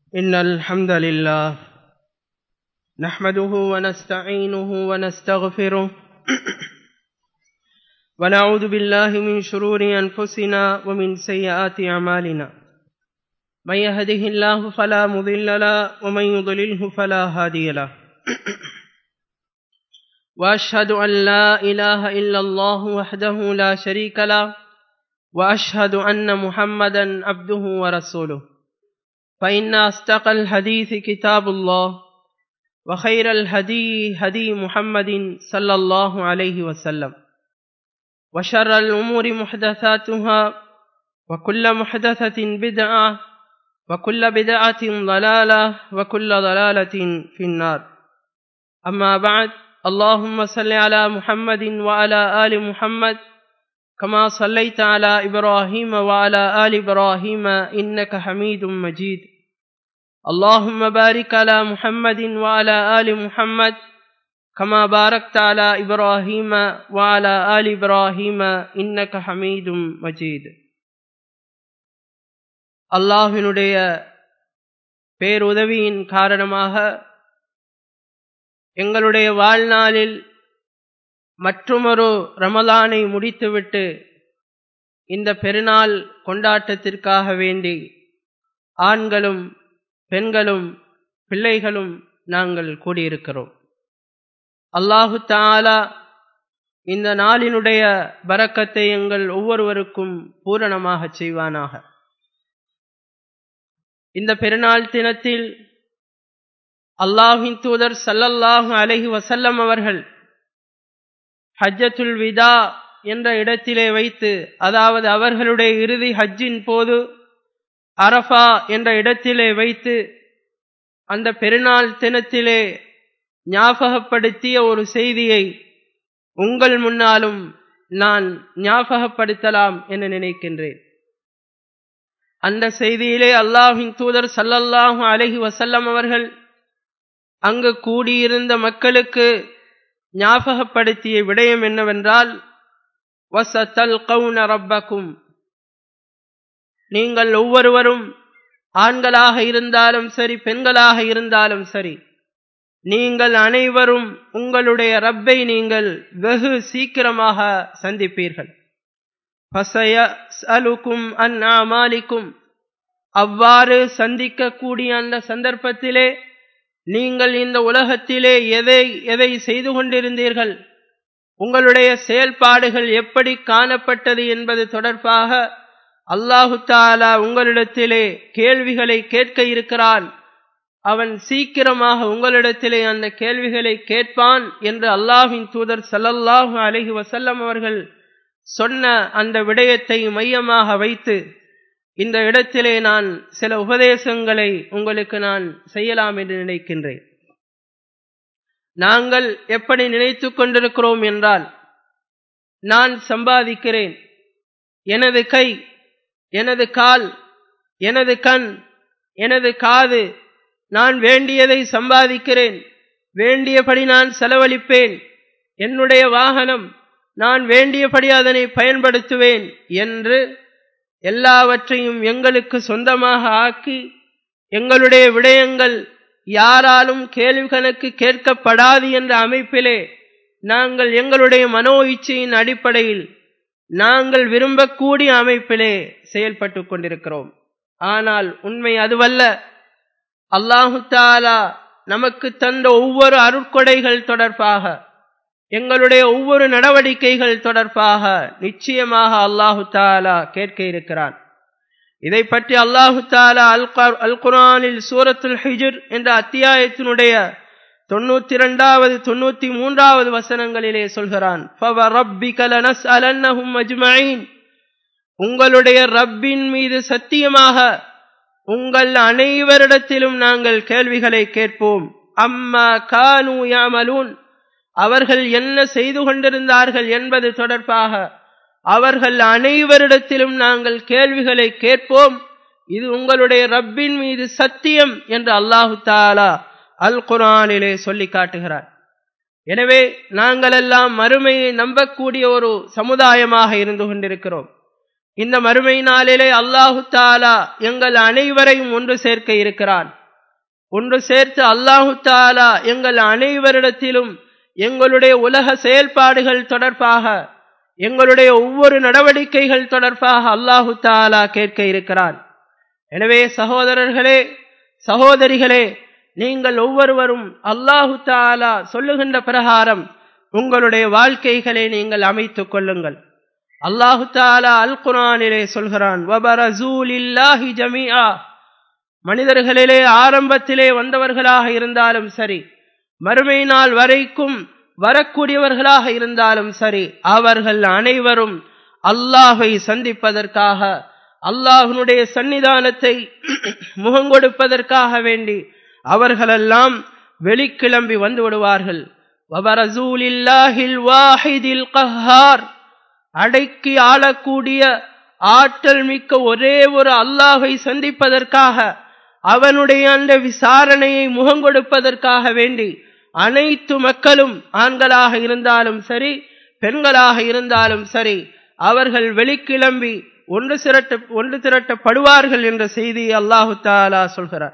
إن الحمد لله نحمده ونستعينه ونستغفره ونعوذ بالله من شرور أنفسنا ومن سيئات أعمالنا من يهده الله فلا مضل له ومن يضلله فلا هادي له وأشهد أن لا إله إلا الله وحده لا شريك له وأشهد أن محمدا عبده ورسوله فإن أصدق الحديث كتاب الله وخير الهدي هدي محمد صلى الله عليه وسلم وشر الأمور محدثاتها وكل محدثة بدعة وكل بدعة ضلالة وكل ضلالة في النار أما بعد اللهم صل على محمد وعلى آل محمد كما صليت على إبراهيم وعلى آل إبراهيم إنك حميد مجيد اللهم بارك على محمد وعلى آل محمد كما باركت على إبراهيم وعلى آل إبراهيم إنك حميد مجيد அல்லாஹினுடைய பேருதவியின் காரணமாக எங்களுடைய வாழ்நாளில் மற்றுமொரு ரமலானை முடித்துவிட்டு இந்த பெருநாள் கொண்டாட்டத்திற்காக வேண்டி ஆண்களும் பெண்களும் பிள்ளைகளும் நாங்கள் கூடியிருக்கிறோம் அல்லாஹு தாலா இந்த நாளினுடைய பறக்கத்தை எங்கள் ஒவ்வொருவருக்கும் பூரணமாக செய்வானாக இந்த பெருநாள் தினத்தில் அல்லாஹின் தூதர் சல்லல்லாஹு அலஹி வசல்லம் அவர்கள் ஹஜ்ஜத்துல் விதா என்ற இடத்திலே வைத்து அதாவது அவர்களுடைய இறுதி ஹஜ்ஜின் போது அரஃபா என்ற இடத்திலே வைத்து அந்த பெருநாள் தினத்திலே ஞாபகப்படுத்திய ஒரு செய்தியை உங்கள் முன்னாலும் நான் ஞாபகப்படுத்தலாம் என்று நினைக்கின்றேன் அந்த செய்தியிலே அல்லாஹின் தூதர் சல்லல்லாஹு அலஹி வசல்லம் அவர்கள் அங்கு கூடியிருந்த மக்களுக்கு ஞாபகப்படுத்திய விடயம் என்னவென்றால் வசத்தல் கவுன ரப்பக்கும் நீங்கள் ஒவ்வொருவரும் ஆண்களாக இருந்தாலும் சரி பெண்களாக இருந்தாலும் சரி நீங்கள் அனைவரும் உங்களுடைய ரப்பை நீங்கள் வெகு சீக்கிரமாக சந்திப்பீர்கள் அலுக்கும் அன் ஆமாலிக்கும் அவ்வாறு சந்திக்கக்கூடிய அந்த சந்தர்ப்பத்திலே நீங்கள் இந்த உலகத்திலே எதை எதை செய்து கொண்டிருந்தீர்கள் உங்களுடைய செயல்பாடுகள் எப்படி காணப்பட்டது என்பது தொடர்பாக அல்லாஹு தாலா உங்களிடத்திலே கேள்விகளை கேட்க இருக்கிறான் அவன் சீக்கிரமாக உங்களிடத்திலே அந்த கேள்விகளை கேட்பான் என்று அல்லாஹின் தூதர் சல்லல்லாஹு அலஹி வசல்லம் அவர்கள் சொன்ன அந்த விடயத்தை மையமாக வைத்து இந்த இடத்திலே நான் சில உபதேசங்களை உங்களுக்கு நான் செய்யலாம் என்று நினைக்கின்றேன் நாங்கள் எப்படி நினைத்து கொண்டிருக்கிறோம் என்றால் நான் சம்பாதிக்கிறேன் எனது கை எனது கால் எனது கண் எனது காது நான் வேண்டியதை சம்பாதிக்கிறேன் வேண்டியபடி நான் செலவழிப்பேன் என்னுடைய வாகனம் நான் வேண்டியபடி அதனை பயன்படுத்துவேன் என்று எல்லாவற்றையும் எங்களுக்கு சொந்தமாக ஆக்கி எங்களுடைய விடயங்கள் யாராலும் கேள்வி கணக்கு கேட்கப்படாது என்ற அமைப்பிலே நாங்கள் எங்களுடைய மனோ இச்சையின் அடிப்படையில் நாங்கள் விரும்பக்கூடிய அமைப்பிலே செயல்பட்டு கொண்டிருக்கிறோம் ஆனால் உண்மை அதுவல்ல அல்லாஹு தாலா நமக்கு தந்த ஒவ்வொரு அருட்கொடைகள் தொடர்பாக எங்களுடைய ஒவ்வொரு நடவடிக்கைகள் தொடர்பாக நிச்சயமாக அல்லாஹு தாலா கேட்க இருக்கிறான் இதை பற்றி அல்லாஹு தாலா அல் அல் குரானில் சூரத்துல் ஹிஜர் என்ற அத்தியாயத்தினுடைய தொண்ணூத்தி இரண்டாவது தொண்ணூத்தி மூன்றாவது வசனங்களிலே சொல்கிறான் உங்களுடைய ரப்பின் மீது சத்தியமாக உங்கள் அனைவரிடத்திலும் நாங்கள் கேள்விகளை கேட்போம் அம்மா கானு யாமலூன் அவர்கள் என்ன செய்து கொண்டிருந்தார்கள் என்பது தொடர்பாக அவர்கள் அனைவரிடத்திலும் நாங்கள் கேள்விகளை கேட்போம் இது உங்களுடைய ரப்பின் மீது சத்தியம் என்று அல்லாஹு தாலா அல் குரானிலே சொல்லி காட்டுகிறார் எனவே நாங்கள் எல்லாம் மறுமையை நம்பக்கூடிய ஒரு சமுதாயமாக இருந்து கொண்டிருக்கிறோம் இந்த மறுமை நாளிலே அல்லாஹு தாலா எங்கள் அனைவரையும் ஒன்று சேர்க்க இருக்கிறான் ஒன்று சேர்த்து அல்லாஹு தாலா எங்கள் அனைவரிடத்திலும் எங்களுடைய உலக செயல்பாடுகள் தொடர்பாக எங்களுடைய ஒவ்வொரு நடவடிக்கைகள் தொடர்பாக அல்லாஹு தாலா கேட்க இருக்கிறான் எனவே சகோதரர்களே சகோதரிகளே நீங்கள் ஒவ்வொருவரும் அல்லாஹு தாலா சொல்லுகின்ற பிரகாரம் உங்களுடைய வாழ்க்கைகளை நீங்கள் அமைத்துக் கொள்ளுங்கள் அல்லாஹு தாலா அல் குரானிலே சொல்கிறான் மனிதர்களிலே ஆரம்பத்திலே வந்தவர்களாக இருந்தாலும் சரி மறுமை நாள் வரைக்கும் வரக்கூடியவர்களாக இருந்தாலும் சரி அவர்கள் அனைவரும் அல்லாஹை சந்திப்பதற்காக அல்லாஹனுடைய சன்னிதானத்தை முகங்கொடுப்பதற்காக வேண்டி அவர்களெல்லாம் வெளிக்கிளம்பி வந்து விடுவார்கள் அடக்கி ஆளக்கூடிய ஆற்றல் மிக்க ஒரே ஒரு அல்லாஹை சந்திப்பதற்காக அவனுடைய அந்த விசாரணையை முகங்கொடுப்பதற்காக வேண்டி அனைத்து மக்களும் ஆண்களாக இருந்தாலும் சரி பெண்களாக இருந்தாலும் சரி அவர்கள் வெளிக்கிளம்பி ஒன்று திரட்ட ஒன்று திரட்டப்படுவார்கள் என்ற செய்தியை அல்லாஹு தாலா சொல்கிறார்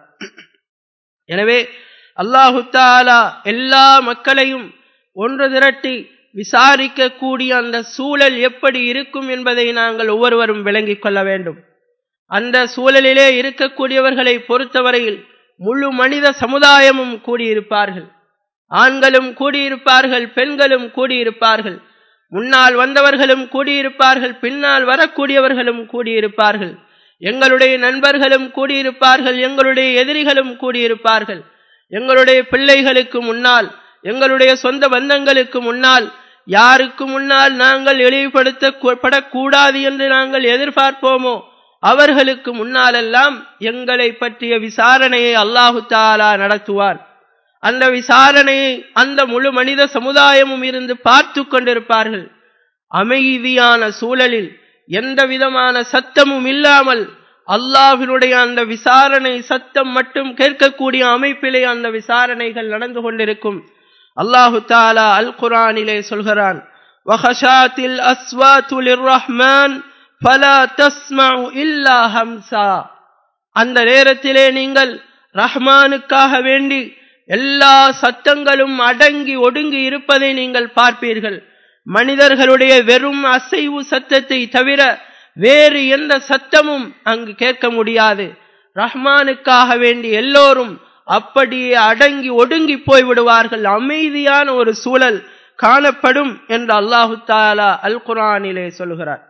எனவே அல்லாஹு தாலா எல்லா மக்களையும் ஒன்று திரட்டி விசாரிக்கக்கூடிய அந்த சூழல் எப்படி இருக்கும் என்பதை நாங்கள் ஒவ்வொருவரும் விளங்கிக் கொள்ள வேண்டும் அந்த சூழலிலே இருக்கக்கூடியவர்களை பொறுத்தவரையில் முழு மனித சமுதாயமும் கூடியிருப்பார்கள் ஆண்களும் கூடியிருப்பார்கள் பெண்களும் கூடியிருப்பார்கள் முன்னால் வந்தவர்களும் கூடியிருப்பார்கள் பின்னால் வரக்கூடியவர்களும் கூடியிருப்பார்கள் எங்களுடைய நண்பர்களும் கூடியிருப்பார்கள் எங்களுடைய எதிரிகளும் கூடியிருப்பார்கள் எங்களுடைய பிள்ளைகளுக்கு முன்னால் எங்களுடைய சொந்த பந்தங்களுக்கு முன்னால் யாருக்கு முன்னால் நாங்கள் இழிவுபடுத்தப்படக்கூடாது என்று நாங்கள் எதிர்பார்ப்போமோ அவர்களுக்கு முன்னாலெல்லாம் எங்களை பற்றிய விசாரணையை அல்லாஹு தாலா நடத்துவார் அந்த விசாரணையை அந்த முழு மனித சமுதாயமும் இருந்து பார்த்து கொண்டிருப்பார்கள் அமைதியான சூழலில் எந்த விதமான சத்தமும் இல்லாமல் அல்லாஹினுடைய அந்த விசாரணை சத்தம் மட்டும் கேட்கக்கூடிய அமைப்பிலே அந்த விசாரணைகள் நடந்து கொண்டிருக்கும் அல்லாஹு தாலா அல் குரானிலே சொல்கிறான் வஹஷாத்தில் அஸ்வாத்துலிர் ரஹ்மான் ஃபலா தஸ்மஉ இல்லா ஹம்சா அந்த நேரத்திலே நீங்கள் ரஹ்மானுக்காக வேண்டி எல்லா சத்தங்களும் அடங்கி ஒடுங்கி இருப்பதை நீங்கள் பார்ப்பீர்கள் மனிதர்களுடைய வெறும் அசைவு சத்தத்தை தவிர வேறு எந்த சத்தமும் அங்கு கேட்க முடியாது ரஹ்மானுக்காக வேண்டி எல்லோரும் அப்படியே அடங்கி ஒடுங்கி போய் விடுவார்கள் அமைதியான ஒரு சூழல் காணப்படும் என்று அல்லாஹு தாலா அல் குரானிலே சொல்கிறார்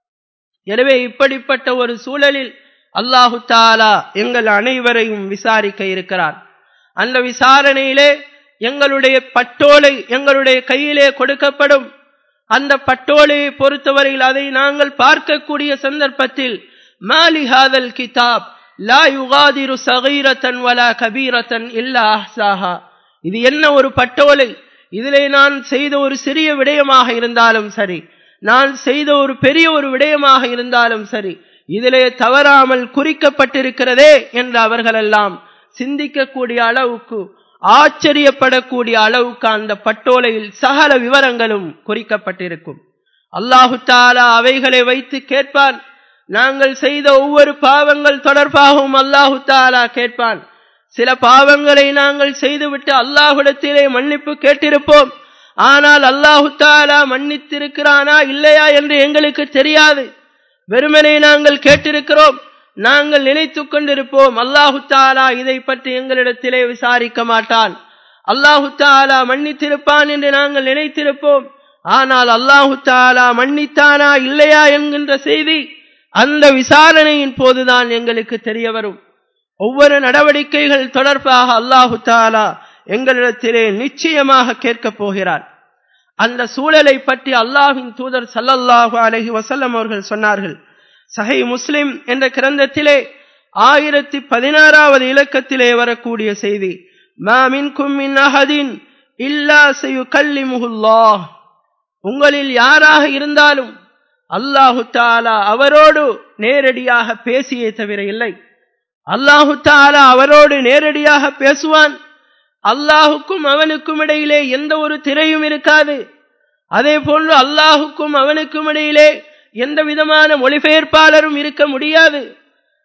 எனவே இப்படிப்பட்ட ஒரு சூழலில் அல்லாஹு தாலா எங்கள் அனைவரையும் விசாரிக்க இருக்கிறார் அந்த விசாரணையிலே எங்களுடைய பட்டோலை எங்களுடைய கையிலே கொடுக்கப்படும் அந்த பட்டோலையை பொறுத்தவரையில் அதை நாங்கள் பார்க்கக்கூடிய சந்தர்ப்பத்தில் மாலிஹாதல் கிதாப் லா யுகாதிரு சகீரத்தன் வலா கபீரத்தன் இல்லா அஹ்சாஹா இது என்ன ஒரு பட்டோலை இதிலே நான் செய்த ஒரு சிறிய விடயமாக இருந்தாலும் சரி நான் செய்த ஒரு பெரிய ஒரு விடயமாக இருந்தாலும் சரி இதிலே தவறாமல் குறிக்கப்பட்டிருக்கிறதே என்று அவர்களெல்லாம் சிந்திக்கக்கூடிய அளவுக்கு ஆச்சரியப்படக்கூடிய அளவுக்கு அந்த பட்டோலையில் சகல விவரங்களும் குறிக்கப்பட்டிருக்கும் அல்லாஹு தாலா அவைகளை வைத்து கேட்பான் நாங்கள் செய்த ஒவ்வொரு பாவங்கள் தொடர்பாகவும் அல்லாஹு தாலா கேட்பான் சில பாவங்களை நாங்கள் செய்துவிட்டு அல்லாஹுடத்திலே மன்னிப்பு கேட்டிருப்போம் ஆனால் அல்லாஹு தாலா மன்னித்திருக்கிறானா இல்லையா என்று எங்களுக்கு தெரியாது வெறுமனே நாங்கள் கேட்டிருக்கிறோம் நாங்கள் நினைத்துக் கொண்டிருப்போம் அல்லாஹு தாலா இதை பற்றி எங்களிடத்திலே விசாரிக்க மாட்டான் அல்லாஹு தாலா மன்னித்திருப்பான் என்று நாங்கள் நினைத்திருப்போம் ஆனால் அல்லாஹு தாலா மன்னித்தானா இல்லையா என்கின்ற செய்தி அந்த விசாரணையின் போதுதான் எங்களுக்கு தெரிய வரும் ஒவ்வொரு நடவடிக்கைகள் தொடர்பாக அல்லாஹு தாலா எங்களிடத்திலே நிச்சயமாக கேட்கப் போகிறார் அந்த சூழலை பற்றி அல்லாஹின் தூதர் சல்லல்லாஹு அலஹி வசல்லம் அவர்கள் சொன்னார்கள் சஹை முஸ்லிம் என்ற கிரந்தத்திலே ஆயிரத்தி பதினாறாவது இலக்கத்திலே வரக்கூடிய செய்தி மாமின் கும்மின் அஹதின் இல்லா செய்யு கல்லி முகுல்லாஹ் உங்களில் யாராக இருந்தாலும் அல்லாஹு தாலா அவரோடு நேரடியாக பேசியே தவிர இல்லை அல்லாஹு தாலா அவரோடு நேரடியாக பேசுவான் அல்லாஹுக்கும் அவனுக்கும் இடையிலே எந்த ஒரு திரையும் இருக்காது அதே போன்று அல்லாஹுக்கும் அவனுக்கும் இடையிலே எந்த விதமான மொழிபெயர்ப்பாளரும் இருக்க முடியாது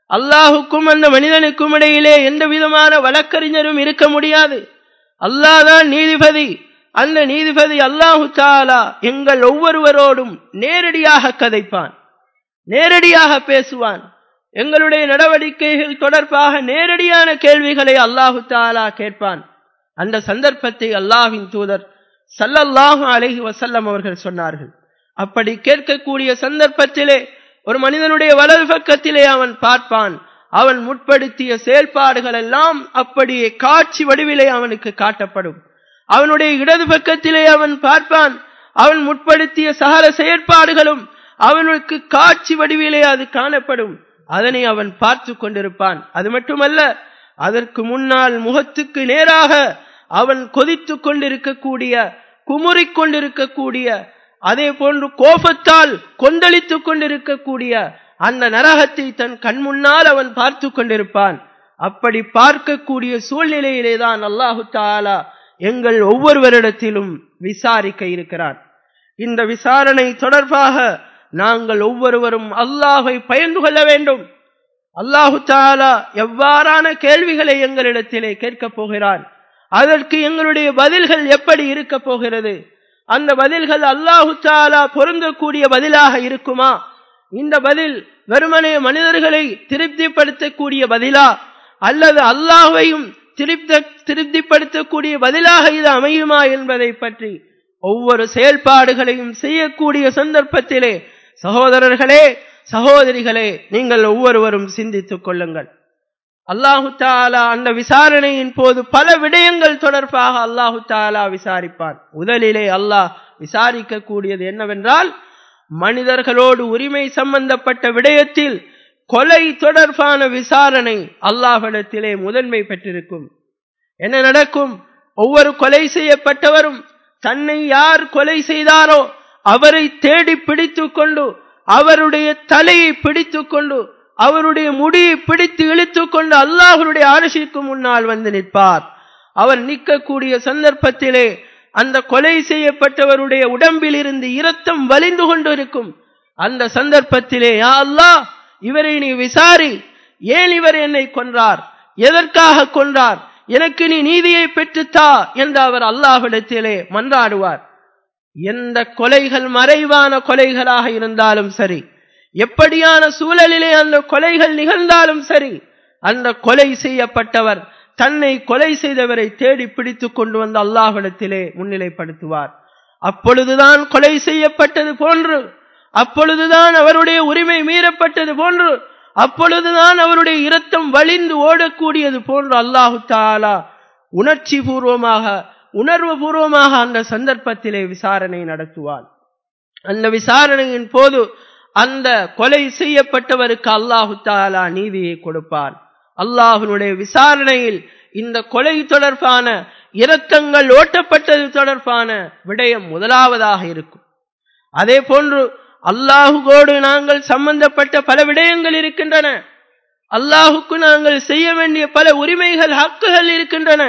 அல்லாஹுக்கும் அந்த மனிதனுக்கும் இடையிலே எந்த விதமான வழக்கறிஞரும் இருக்க முடியாது அல்லாஹ் தான் நீதிபதி அந்த நீதிபதி அல்லாஹு தாலா எங்கள் ஒவ்வொருவரோடும் நேரடியாக கதைப்பான் நேரடியாக பேசுவான் எங்களுடைய நடவடிக்கைகள் தொடர்பாக நேரடியான கேள்விகளை அல்லாஹு தாலா கேட்பான் அந்த சந்தர்ப்பத்தை அல்லாஹின் தூதர் சல்லல்லாஹு அலஹி வசல்லம் அவர்கள் சொன்னார்கள் அப்படி கேட்கக்கூடிய சந்தர்ப்பத்திலே ஒரு மனிதனுடைய வலது பக்கத்திலே அவன் பார்ப்பான் அவன் முற்படுத்திய செயல்பாடுகள் எல்லாம் அப்படியே காட்சி வடிவிலே அவனுக்கு காட்டப்படும் அவனுடைய இடது பக்கத்திலே அவன் பார்ப்பான் அவன் முற்படுத்திய சகல செயற்பாடுகளும் அவனுக்கு காட்சி வடிவிலே அது காணப்படும் அதனை அவன் பார்த்து கொண்டிருப்பான் அது மட்டுமல்ல அதற்கு முன்னால் முகத்துக்கு நேராக அவன் கொதித்து கொண்டிருக்கக்கூடிய குமுறிக் கொண்டிருக்கக்கூடிய அதே போன்று கோபத்தால் கொந்தளித்துக் கொண்டிருக்கக்கூடிய அந்த நரகத்தை தன் கண் முன்னால் அவன் பார்த்து கொண்டிருப்பான் அப்படி பார்க்கக்கூடிய சூழ்நிலையிலே தான் அல்லாஹு தாலா எங்கள் ஒவ்வொருவரிடத்திலும் விசாரிக்க இருக்கிறான் இந்த விசாரணை தொடர்பாக நாங்கள் ஒவ்வொருவரும் அல்லாஹை பயந்து கொள்ள வேண்டும் அல்லாஹு தாலா எவ்வாறான கேள்விகளை எங்களிடத்திலே கேட்கப் போகிறான் அதற்கு எங்களுடைய பதில்கள் எப்படி இருக்க போகிறது அந்த பதில்கள் அல்லாஹு தாலா பொருந்தக்கூடிய பதிலாக இருக்குமா இந்த பதில் வெறுமனே மனிதர்களை திருப்திப்படுத்தக்கூடிய பதிலா அல்லது அல்லாஹையும் திருப்த திருப்திப்படுத்தக்கூடிய பதிலாக இது அமையுமா என்பதை பற்றி ஒவ்வொரு செயல்பாடுகளையும் செய்யக்கூடிய சந்தர்ப்பத்திலே சகோதரர்களே சகோதரிகளே நீங்கள் ஒவ்வொருவரும் சிந்தித்துக் கொள்ளுங்கள் அல்லாஹு தாலா அந்த விசாரணையின் போது பல விடயங்கள் தொடர்பாக அல்லாஹு தாலா விசாரிப்பான் முதலிலே அல்லாஹ் விசாரிக்க கூடியது என்னவென்றால் மனிதர்களோடு உரிமை சம்பந்தப்பட்ட விடயத்தில் கொலை தொடர்பான விசாரணை அல்லாஹிடத்திலே முதன்மை பெற்றிருக்கும் என்ன நடக்கும் ஒவ்வொரு கொலை செய்யப்பட்டவரும் தன்னை யார் கொலை செய்தாரோ அவரை தேடி பிடித்துக் கொண்டு அவருடைய தலையை பிடித்துக் கொண்டு அவருடைய முடியை பிடித்து இழுத்துக் கொண்டு அல்லாஹருடைய அரசிற்கு முன்னால் வந்து நிற்பார் அவர் நிற்கக்கூடிய சந்தர்ப்பத்திலே அந்த கொலை செய்யப்பட்டவருடைய உடம்பில் இருந்து இரத்தம் வலிந்து கொண்டிருக்கும் அந்த சந்தர்ப்பத்திலே யா அல்லாஹ் இவரை நீ விசாரி ஏன் இவர் என்னை கொன்றார் எதற்காக கொன்றார் எனக்கு நீ நீதியை பெற்றுத்தா என்று அவர் அல்லாஹ்விடத்திலே மன்றாடுவார் எந்த கொலைகள் மறைவான கொலைகளாக இருந்தாலும் சரி எப்படியான சூழலிலே அந்த கொலைகள் நிகழ்ந்தாலும் சரி அந்த கொலை செய்யப்பட்டவர் தன்னை கொலை செய்தவரை தேடி பிடித்துக் கொண்டு வந்து அல்லாஹிடத்திலே முன்னிலைப்படுத்துவார் அப்பொழுதுதான் கொலை செய்யப்பட்டது போன்று அப்பொழுதுதான் அவருடைய உரிமை மீறப்பட்டது போன்று அப்பொழுதுதான் அவருடைய இரத்தம் வழிந்து ஓடக்கூடியது போன்று அல்லாஹு தாலா உணர்ச்சி பூர்வமாக உணர்வு பூர்வமாக அந்த சந்தர்ப்பத்திலே விசாரணை நடத்துவார் அந்த விசாரணையின் போது அந்த கொலை செய்யப்பட்டவருக்கு அல்லாஹு தாலா நீதியை கொடுப்பார் அல்லாஹனுடைய விசாரணையில் இந்த கொலை தொடர்பான இரத்தங்கள் ஓட்டப்பட்டது தொடர்பான விடயம் முதலாவதாக இருக்கும் அதே போன்று அல்லாஹுகோடு நாங்கள் சம்பந்தப்பட்ட பல விடயங்கள் இருக்கின்றன அல்லாஹுக்கு நாங்கள் செய்ய வேண்டிய பல உரிமைகள் ஹக்குகள் இருக்கின்றன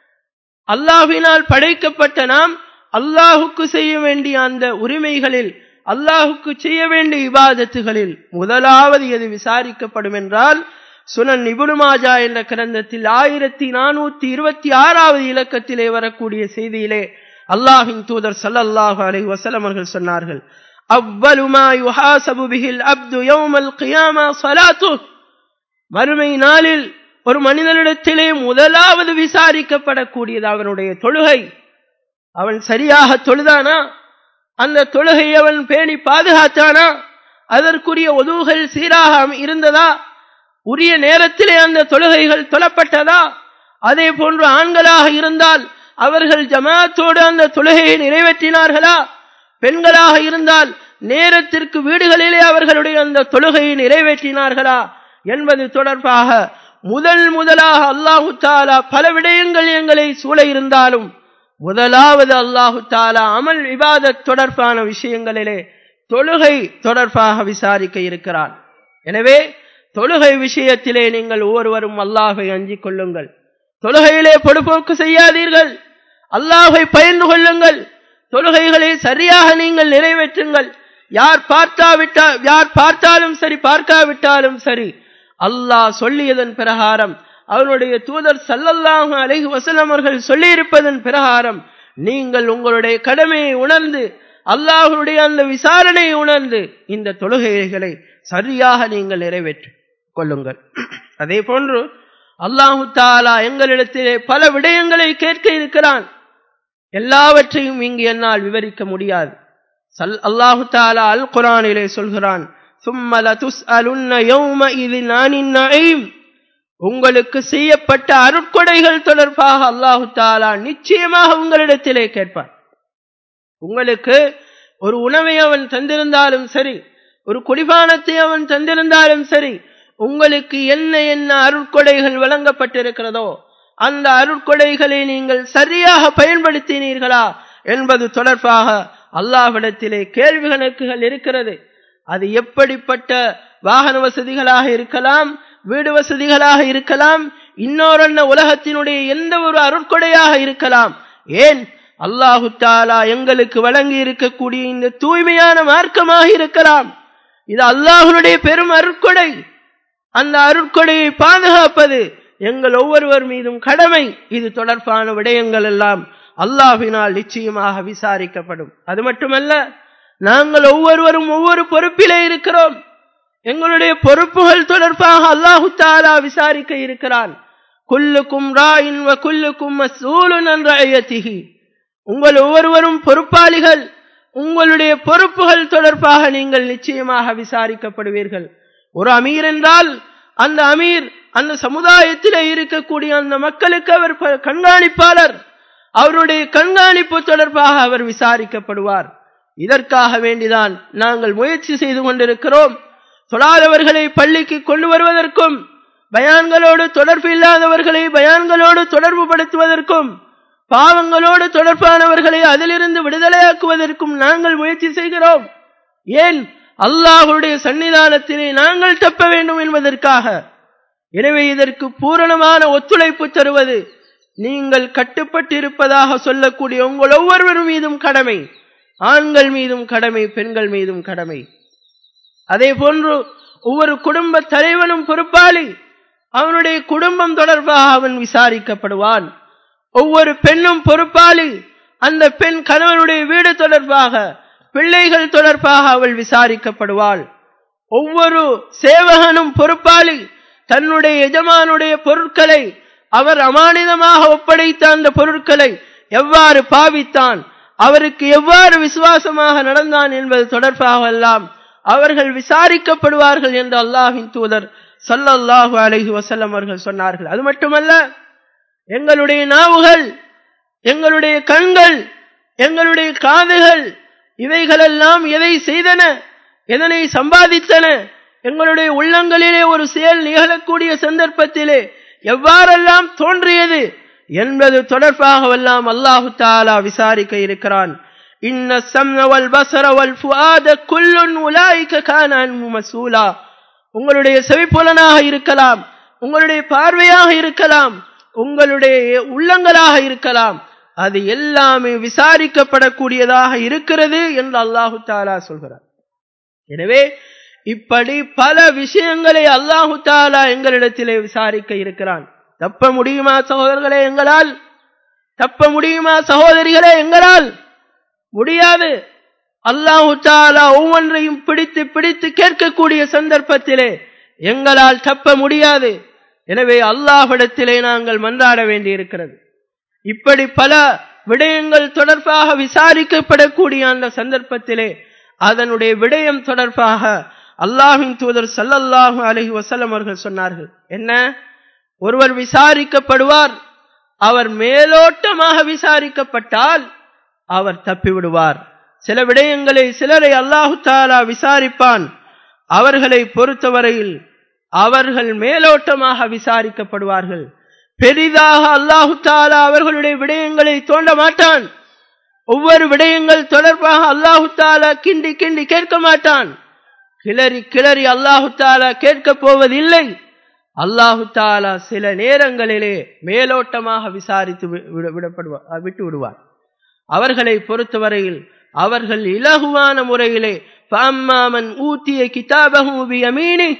அல்லாஹினால் படைக்கப்பட்ட நாம் அல்லாஹுக்கு செய்ய வேண்டிய அந்த உரிமைகளில் அல்லாஹுக்கு செய்ய வேண்டிய இபாதத்துகளில் முதலாவது எது விசாரிக்கப்படும் என்றால் சுனன் நிபுணுமாஜா என்ற கிரந்தத்தில் ஆயிரத்தி நானூத்தி இருபத்தி ஆறாவது இலக்கத்திலே வரக்கூடிய செய்தியிலே அல்லாஹின் தூதர் சல்லல்லாஹு அலைஹி வஸல்லம் அவர்கள் சொன்னார்கள் அவ்வலு மா யுஹாசபு பிஹில் அப்து யௌமல் கியாமா ஸலாத்து மறுமை நாளில் ஒரு மனிதனிடத்திலே முதலாவது விசாரிக்கப்படக்கூடியது அவனுடைய தொழுகை அவன் சரியாக தொழுதானா அந்த தொழுகை அவன் பேணி பாதுகாத்தானா அதற்குரிய உதவுகள் சீராக இருந்ததா உரிய நேரத்திலே அந்த தொழுகைகள் தொழப்பட்டதா அதே போன்று ஆண்களாக இருந்தால் அவர்கள் ஜமாத்தோடு அந்த தொழுகையை நிறைவேற்றினார்களா பெண்களாக இருந்தால் நேரத்திற்கு வீடுகளிலே அவர்களுடைய அந்த தொழுகையை நிறைவேற்றினார்களா என்பது தொடர்பாக முதல் முதலாக அல்லாஹு தாலா பல விடயங்கள் எங்களை சூழ இருந்தாலும் முதலாவது அல்லாஹு தாலா அமல் விவாதத் தொடர்பான விஷயங்களிலே தொழுகை தொடர்பாக விசாரிக்க இருக்கிறான் எனவே தொழுகை விஷயத்திலே நீங்கள் ஒவ்வொருவரும் அல்லாஹை அஞ்சிக் கொள்ளுங்கள் தொழுகையிலே பொடுபோக்கு செய்யாதீர்கள் அல்லாஹை பயந்து கொள்ளுங்கள் தொழுகைகளை சரியாக நீங்கள் நிறைவேற்றுங்கள் யார் பார்த்தாவிட்டா யார் பார்த்தாலும் சரி பார்க்காவிட்டாலும் சரி அல்லாஹ் சொல்லியதன் பிரகாரம் அவருடைய தூதர் சல்லல்லாஹு அலைஹி வஸல்லம் அவர்கள் சொல்லியிருப்பதன் பிரகாரம் நீங்கள் உங்களுடைய கடமையை உணர்ந்து அல்லாஹ்வுடைய அந்த விசாரணையை உணர்ந்து இந்த தொழுகைகளை சரியாக நீங்கள் நிறைவேற்றிக் கொள்ளுங்கள் அதே போன்று அல்லாஹு தாலா எங்களிடத்திலே பல விடயங்களை கேட்க இருக்கிறான் எல்லாவற்றையும் இங்கு என்னால் விவரிக்க முடியாது சல் அல்லாஹு தாலா அல் குரானிலே சொல்கிறான் உங்களுக்கு செய்யப்பட்ட அருட்கொடைகள் தொடர்பாக அல்லாஹு தாலா நிச்சயமாக உங்களிடத்திலே கேட்பான் உங்களுக்கு ஒரு உணவை அவன் தந்திருந்தாலும் சரி ஒரு குடிபானத்தை அவன் தந்திருந்தாலும் சரி உங்களுக்கு என்ன என்ன அருட்கொடைகள் வழங்கப்பட்டிருக்கிறதோ அந்த அருட்கொடைகளை நீங்கள் சரியாக பயன்படுத்தினீர்களா என்பது தொடர்பாக அல்லாஹ்விடத்திலே கேள்வி கணக்குகள் இருக்கிறது அது எப்படிப்பட்ட வாகன வசதிகளாக இருக்கலாம் வீடு வசதிகளாக இருக்கலாம் இன்னொரு உலகத்தினுடைய எந்த ஒரு அருட்கொடையாக இருக்கலாம் ஏன் அல்லாஹு தாலா எங்களுக்கு வழங்கி இருக்கக்கூடிய இந்த தூய்மையான மார்க்கமாக இருக்கலாம் இது அல்லாஹனுடைய பெரும் அருட்கொடை அந்த அருட்கொடையை பாதுகாப்பது எங்கள் ஒவ்வொருவர் மீதும் கடமை இது தொடர்பான விடயங்கள் எல்லாம் அல்லாஹினால் நிச்சயமாக விசாரிக்கப்படும் அது மட்டுமல்ல நாங்கள் ஒவ்வொருவரும் ஒவ்வொரு பொறுப்பிலே இருக்கிறோம் எங்களுடைய பொறுப்புகள் தொடர்பாக அல்லாஹு தாலா விசாரிக்க இருக்கிறான் குல்லுக்கும் ராயின் வ குல்லுக்கும் மசூலுன் ரயத்திஹி உங்கள் ஒவ்வொருவரும் பொறுப்பாளிகள் உங்களுடைய பொறுப்புகள் தொடர்பாக நீங்கள் நிச்சயமாக விசாரிக்கப்படுவீர்கள் ஒரு அமீர் என்றால் அந்த அமீர் அந்த சமுதாயத்திலே இருக்கக்கூடிய அந்த மக்களுக்கு அவர் கண்காணிப்பாளர் அவருடைய கண்காணிப்பு தொடர்பாக அவர் விசாரிக்கப்படுவார் இதற்காக வேண்டிதான் நாங்கள் முயற்சி செய்து கொண்டிருக்கிறோம் தொழாதவர்களை பள்ளிக்கு கொண்டு வருவதற்கும் பயான்களோடு தொடர்பு இல்லாதவர்களை பயான்களோடு தொடர்பு படுத்துவதற்கும் பாவங்களோடு தொடர்பானவர்களை அதிலிருந்து விடுதலையாக்குவதற்கும் நாங்கள் முயற்சி செய்கிறோம் ஏன் அல்லாஹுடைய சன்னிதானத்திலே நாங்கள் தப்ப வேண்டும் என்பதற்காக எனவே இதற்கு பூரணமான ஒத்துழைப்பு தருவது நீங்கள் கட்டுப்பட்டிருப்பதாக சொல்லக்கூடிய உங்கள் ஒவ்வொருவர் மீதும் கடமை ஆண்கள் மீதும் கடமை பெண்கள் மீதும் கடமை அதே போன்று ஒவ்வொரு குடும்ப தலைவனும் பொறுப்பாளி அவனுடைய குடும்பம் தொடர்பாக அவன் விசாரிக்கப்படுவான் ஒவ்வொரு பெண்ணும் பொறுப்பாளி அந்த பெண் கணவனுடைய வீடு தொடர்பாக பிள்ளைகள் தொடர்பாக அவள் விசாரிக்கப்படுவாள் ஒவ்வொரு சேவகனும் பொறுப்பாளி தன்னுடைய எஜமானுடைய பொருட்களை அவர் அமானிதமாக ஒப்படைத்த அந்த பொருட்களை எவ்வாறு பாவித்தான் அவருக்கு எவ்வாறு விசுவாசமாக நடந்தான் என்பது தொடர்பாக எல்லாம் அவர்கள் விசாரிக்கப்படுவார்கள் என்று அல்லாஹின் தூதர் சல்லல்லாஹு அலஹி வசல்லம் அவர்கள் சொன்னார்கள் அது மட்டுமல்ல எங்களுடைய நாவுகள் எங்களுடைய கண்கள் எங்களுடைய காதுகள் இவைகளெல்லாம் எதை செய்தன எதனை சம்பாதித்தன எங்களுடைய உள்ளங்களிலே ஒரு செயல் நிகழக்கூடிய சந்தர்ப்பத்திலே எவ்வாறெல்லாம் தோன்றியது என்பது தொடர்பாகவெல்லாம் அல்லாஹு தாலா விசாரிக்க இருக்கிறான் இன்ன சம்னவல் பசரவல் ஃபுஆத குல்லுன் உலாய்க கானான் மசூலா உங்களுடைய செவிப்புலனாக இருக்கலாம் உங்களுடைய பார்வையாக இருக்கலாம் உங்களுடைய உள்ளங்களாக இருக்கலாம் அது எல்லாமே விசாரிக்கப்படக்கூடியதாக இருக்கிறது என்று அல்லாஹு தாலா சொல்கிறார் எனவே இப்படி பல விஷயங்களை அல்லாஹு தாலா எங்களிடத்திலே விசாரிக்க இருக்கிறான் தப்ப முடியுமா சகோதரர்களே எங்களால் தப்ப முடியுமா சகோதரிகளே எங்களால் முடியாது அல்லாஹு தாலா ஒவ்வொன்றையும் பிடித்து பிடித்து கேட்கக்கூடிய சந்தர்ப்பத்திலே எங்களால் தப்ப முடியாது எனவே அல்லாஹ்விடத்திலே நாங்கள் மன்றாட வேண்டியிருக்கிறது இப்படி பல விடயங்கள் தொடர்பாக விசாரிக்கப்படக்கூடிய அந்த சந்தர்ப்பத்திலே அதனுடைய விடயம் தொடர்பாக அல்லாஹின் தூதர் சல்லல்லாஹு அலஹி வசல்லம் அவர்கள் சொன்னார்கள் என்ன ஒருவர் விசாரிக்கப்படுவார் அவர் மேலோட்டமாக விசாரிக்கப்பட்டால் அவர் தப்பிவிடுவார் சில விடயங்களை சிலரை அல்லாஹு தாலா விசாரிப்பான் அவர்களை பொறுத்தவரையில் அவர்கள் மேலோட்டமாக விசாரிக்கப்படுவார்கள் பெரிதாக அல்லாஹு தாலா அவர்களுடைய விடயங்களை தோண்ட மாட்டான் ஒவ்வொரு விடயங்கள் தொடர்பாக அல்லாஹு தாலா கிண்டி கிண்டி கேட்க மாட்டான் கிளறி கிளறி அல்லாஹு தாலா கேட்கப் போவதில்லை அல்லாஹு தாலா சில நேரங்களிலே மேலோட்டமாக விசாரித்து விடப்படுவார் விட்டு விடுவார் அவர்களை பொறுத்தவரையில் அவர்கள் இலகுவான முறையிலே பாம்மாமன் ஊத்திய கிதாபகும் அமீனி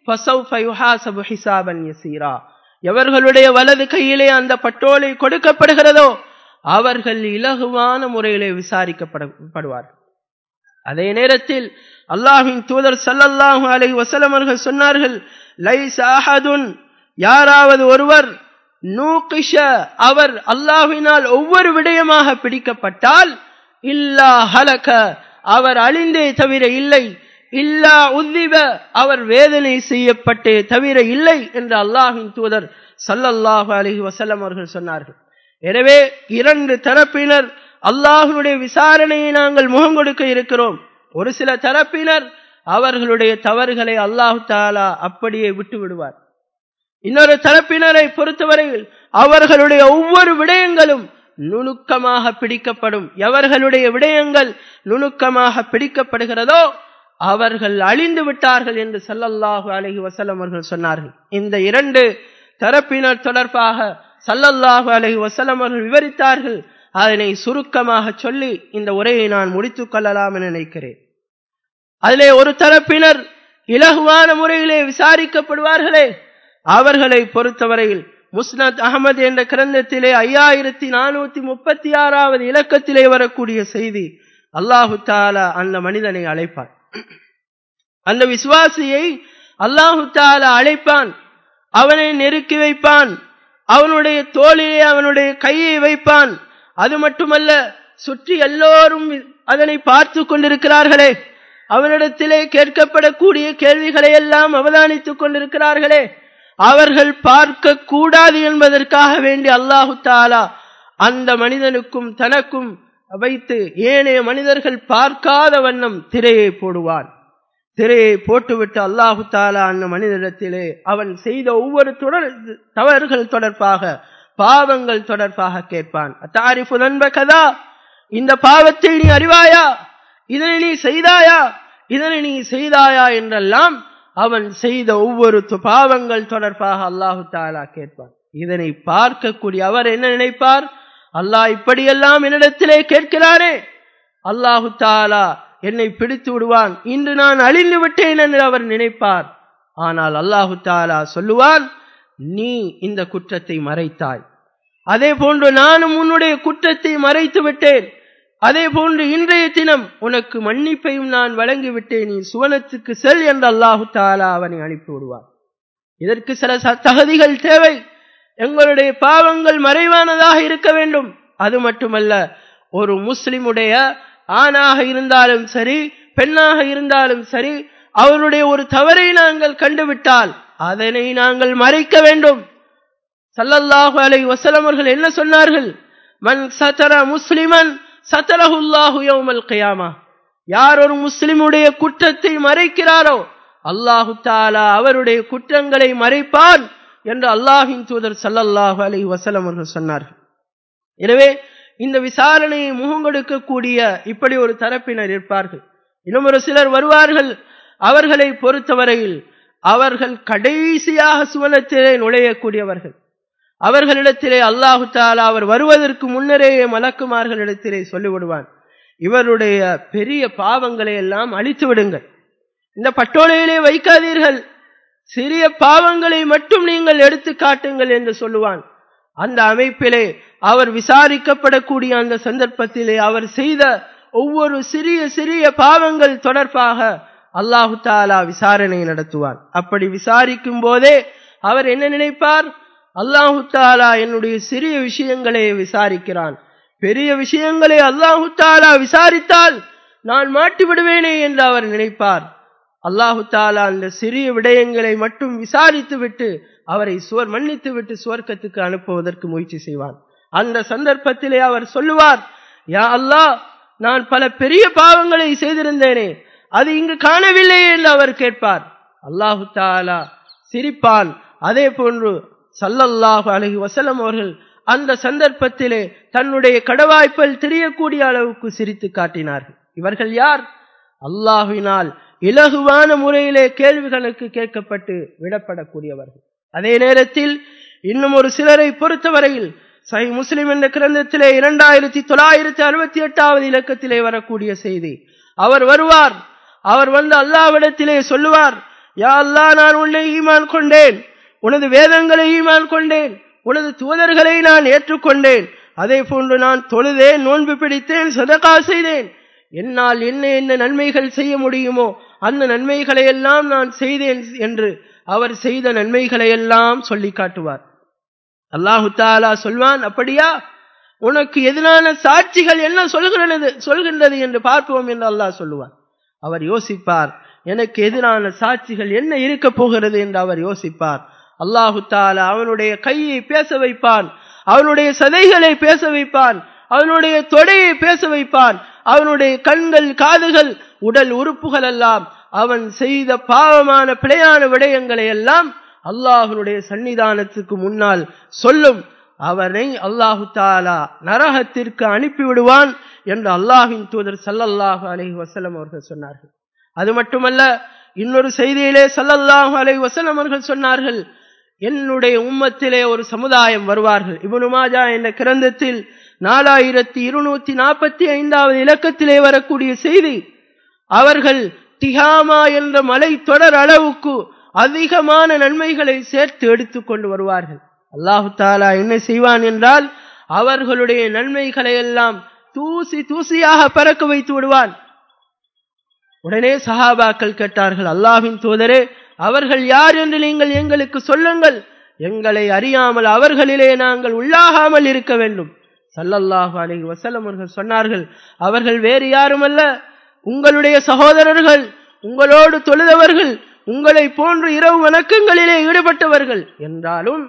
فَسَوْفَ يُحَاسَبُ حِسَابًا يَسِيرًا எவர்களுடைய வலது கையிலே அந்த பட்டோலை கொடுக்கப்படுகிறதோ அவர்கள் இலகுவான முறையிலே விசாரிக்கப்படுவார்கள் அதே நேரத்தில் அல்லாஹின் தூதர் சல்லல்லாஹு அலைஹி வஸல்லம் அவர்கள் சொன்னார்கள் லைஸ அஹதுன் யாராவது ஒருவர் நூகிஷ அவர் அல்லாஹ்வினால் ஒவ்வொரு விடயமாக பிடிக்கப்பட்டால் இல்லா ஹலக அவர் அழிந்தே தவிர இல்லை இல்லா உத்திப அவர் வேதனை செய்யப்பட்டே தவிர இல்லை என்று அல்லாஹின் தூதர் சல்லல்லாஹு அலைஹி வஸல்லம் அவர்கள் சொன்னார்கள் எனவே இரண்டு தரப்பினர் அல்லாஹனுடைய விசாரணையை நாங்கள் முகம் கொடுக்க இருக்கிறோம் ஒரு சில தரப்பினர் அவர்களுடைய தவறுகளை அல்லாஹு தாலா அப்படியே விட்டு விடுவார் இன்னொரு தரப்பினரை பொறுத்தவரையில் அவர்களுடைய ஒவ்வொரு விடயங்களும் நுணுக்கமாக பிடிக்கப்படும் எவர்களுடைய விடயங்கள் நுணுக்கமாக பிடிக்கப்படுகிறதோ அவர்கள் அழிந்து விட்டார்கள் என்று சல்லல்லாஹு அலஹி வசலம் அவர்கள் சொன்னார்கள் இந்த இரண்டு தரப்பினர் தொடர்பாக சல்லல்லாஹு அலஹி வசலம் அவர்கள் விவரித்தார்கள் அதனை சுருக்கமாக சொல்லி இந்த உரையை நான் முடித்துக் கொள்ளலாம் என நினைக்கிறேன் அதிலே ஒரு தரப்பினர் இலகுவான முறையிலே விசாரிக்கப்படுவார்களே அவர்களை பொறுத்தவரையில் முஸ்னத் அகமது என்ற கிரந்தத்திலே ஐயாயிரத்தி நானூத்தி முப்பத்தி ஆறாவது இலக்கத்திலே வரக்கூடிய செய்தி அல்லாஹு தாலா அந்த மனிதனை அழைப்பான் அந்த விசுவாசியை அல்லாஹு தாலா அழைப்பான் அவனை நெருக்கி வைப்பான் அவனுடைய தோளிலே அவனுடைய கையை வைப்பான் அது மட்டுமல்ல சுற்றி எல்லோரும் அதனை பார்த்து கொண்டிருக்கிறார்களே அவனிடத்திலே கேட்கப்படக்கூடிய கேள்விகளை எல்லாம் அவதானித்துக் கொண்டிருக்கிறார்களே அவர்கள் பார்க்க கூடாது என்பதற்காக வேண்டி அல்லாஹு தாலா அந்த மனிதனுக்கும் தனக்கும் வைத்து ஏனைய மனிதர்கள் பார்க்காத வண்ணம் திரையை போடுவான் திரையை போட்டுவிட்டு அல்லாஹு தாலா அந்த மனிதனிடத்திலே அவன் செய்த ஒவ்வொரு தொடர் தவறுகள் தொடர்பாக பாவங்கள் தொடர்பாக கேட்பான் தாரிஃபு நண்ப கதா இந்த பாவத்தை நீ அறிவாயா இதனை நீ செய்தாயா இதனை நீ செய்தாயா என்றெல்லாம் அவன் செய்த ஒவ்வொரு பாவங்கள் தொடர்பாக அல்லாஹு தாலா கேட்பான் இதனை பார்க்கக்கூடிய அவர் என்ன நினைப்பார் அல்லாஹ் இப்படியெல்லாம் என்னிடத்திலே கேட்கிறாரே அல்லாஹு தாலா என்னை பிடித்து விடுவான் இன்று நான் அழிந்து விட்டேன் என்று அவர் நினைப்பார் ஆனால் அல்லாஹு தாலா சொல்லுவான் நீ இந்த குற்றத்தை மறைத்தாய் அதே போன்று நானும் உன்னுடைய குற்றத்தை மறைத்து விட்டேன் அதே போன்று இன்றைய தினம் உனக்கு மன்னிப்பையும் நான் வழங்கிவிட்டேன் நீ சுவனத்துக்கு செல் என்று அல்லாஹு தாலா அவனை அனுப்பி விடுவார் இதற்கு சில தகுதிகள் தேவை எங்களுடைய பாவங்கள் மறைவானதாக இருக்க வேண்டும் அது மட்டுமல்ல ஒரு முஸ்லிமுடைய ஆணாக இருந்தாலும் சரி பெண்ணாக இருந்தாலும் சரி அவருடைய ஒரு தவறை நாங்கள் கண்டுவிட்டால் அதனை நாங்கள் மறைக்க வேண்டும் சல்லல்லாஹு அலை வசலம் அவர்கள் என்ன சொன்னார்கள் மன் சத்தர முஸ்லிமன் சத்தரஹுல்லாஹு யௌமல் கியாமா யார் ஒரு முஸ்லிமுடைய குற்றத்தை மறைக்கிறாரோ அல்லாஹு தாலா அவருடைய குற்றங்களை மறைப்பான் என்று அல்லாஹின் தூதர் சல்லல்லாஹு அலை வசலம் அவர்கள் சொன்னார்கள் எனவே இந்த விசாரணையை முகங்கொடுக்கக்கூடிய இப்படி ஒரு தரப்பினர் இருப்பார்கள் இன்னும் ஒரு சிலர் வருவார்கள் அவர்களை பொறுத்தவரையில் அவர்கள் கடைசியாக சுவனத்திலே நுழையக்கூடியவர்கள் அவர்களிடத்திலே அல்லாஹு தாலா அவர் வருவதற்கு முன்னரேயே மலக்குமார்களிடத்திலே சொல்லிவிடுவான் இவருடைய பெரிய பாவங்களை எல்லாம் அழித்து விடுங்கள் இந்த பட்டோலையிலே வைக்காதீர்கள் சிறிய பாவங்களை மட்டும் நீங்கள் எடுத்து காட்டுங்கள் என்று சொல்லுவான் அந்த அமைப்பிலே அவர் விசாரிக்கப்படக்கூடிய அந்த சந்தர்ப்பத்திலே அவர் செய்த ஒவ்வொரு சிறிய சிறிய பாவங்கள் தொடர்பாக அல்லாஹு தாலா விசாரணை நடத்துவார் அப்படி விசாரிக்கும் போதே அவர் என்ன நினைப்பார் அல்லாஹு தாலா என்னுடைய சிறிய விஷயங்களை விசாரிக்கிறான் பெரிய விஷயங்களை அல்லாஹு தாலா விசாரித்தால் நான் மாட்டி விடுவேனே என்று அவர் நினைப்பார் அல்லாஹு தாலா அந்த சிறிய விடயங்களை மட்டும் விசாரித்து விட்டு அவரை சுவர் மன்னித்து விட்டு சுவர்க்கத்துக்கு அனுப்புவதற்கு முயற்சி செய்வார் அந்த சந்தர்ப்பத்திலே அவர் சொல்லுவார் யா அல்லாஹ் நான் பல பெரிய பாவங்களை செய்திருந்தேனே அது இங்கு காணவில்லை என்று அவர் கேட்பார் அல்லாஹு தாலா சிரிப்பான் அதே போன்று சல்லல்லாஹு அலஹி வசலம் அவர்கள் அந்த சந்தர்ப்பத்திலே தன்னுடைய கடவாய்ப்பல் தெரியக்கூடிய அளவுக்கு சிரித்து காட்டினார்கள் இவர்கள் யார் அல்லாஹுவினால் இலகுவான முறையிலே கேள்விகளுக்கு கேட்கப்பட்டு விடப்படக்கூடியவர்கள் அதே நேரத்தில் இன்னும் ஒரு சிலரை பொறுத்தவரையில் சை முஸ்லிம் என்ற கிரந்தத்திலே இரண்டாயிரத்தி தொள்ளாயிரத்தி அறுபத்தி எட்டாவது இலக்கத்திலே வரக்கூடிய செய்தி அவர் வருவார் அவர் வந்து அல்லாவிடத்திலே சொல்லுவார் யா அல்லாஹ் நான் உன்னை ஈமான் கொண்டேன் உனது வேதங்களை ஈமான் கொண்டேன் உனது தூதர்களை நான் ஏற்றுக்கொண்டேன் அதே போன்று நான் தொழுதேன் நோன்பு பிடித்தேன் சதகா செய்தேன் என்னால் என்ன என்ன நன்மைகள் செய்ய முடியுமோ அந்த நன்மைகளை எல்லாம் நான் செய்தேன் என்று அவர் செய்த நன்மைகளை எல்லாம் சொல்லி காட்டுவார் அல்லாஹு தாலா சொல்வான் அப்படியா உனக்கு எதிரான சாட்சிகள் என்ன சொல்கிறது சொல்கின்றது என்று பார்ப்போம் என்று அல்லாஹ் சொல்லுவார் அவர் யோசிப்பார் எனக்கு எதிரான சாட்சிகள் என்ன இருக்க போகிறது என்று அவர் யோசிப்பார் அல்லாஹு தாலா அவனுடைய கையை பேச வைப்பான் அவனுடைய சதைகளை பேச வைப்பான் அவனுடைய தொடையை பேச வைப்பான் அவனுடைய கண்கள் காதுகள் உடல் உறுப்புகள் எல்லாம் அவன் செய்த பாவமான பிழையான விடயங்களை எல்லாம் அல்லாஹனுடைய சன்னிதானத்துக்கு முன்னால் சொல்லும் அவனை அல்லாஹு தாலா நரகத்திற்கு அனுப்பிவிடுவான் என்று அல்லாஹின் தூதர் சல்லல்லாஹு அலஹி வசலம் அவர்கள் சொன்னார்கள் அது மட்டுமல்ல இன்னொரு செய்தியிலே சல்லல்லாஹு அலஹி வசலம் அவர்கள் சொன்னார்கள் என்னுடைய உம்மத்திலே ஒரு சமுதாயம் வருவார்கள் இபனு மாஜா என்ற கிரந்தத்தில் நாலாயிரத்தி இருநூத்தி நாற்பத்தி ஐந்தாவது இலக்கத்திலே வரக்கூடிய செய்தி அவர்கள் திகாமா என்ற மலை தொடர் அளவுக்கு அதிகமான நன்மைகளை சேர்த்து எடுத்துக் கொண்டு வருவார்கள் அல்லாஹு தாலா என்ன செய்வான் என்றால் அவர்களுடைய நன்மைகளை எல்லாம் தூசி தூசியாக பறக்க வைத்து விடுவான் உடனே சஹாபாக்கள் கேட்டார்கள் அல்லாஹின் தூதரே அவர்கள் யார் என்று நீங்கள் எங்களுக்கு சொல்லுங்கள் எங்களை அறியாமல் அவர்களிலே நாங்கள் உள்ளாகாமல் இருக்க வேண்டும் சல்லல்லாஹு அலைஹி வஸல்லம் அவர்கள் சொன்னார்கள் அவர்கள் வேறு யாருமல்ல உங்களுடைய சகோதரர்கள் உங்களோடு தொழுதவர்கள் உங்களை போன்று இரவு வணக்கங்களிலே ஈடுபட்டவர்கள் என்றாலும்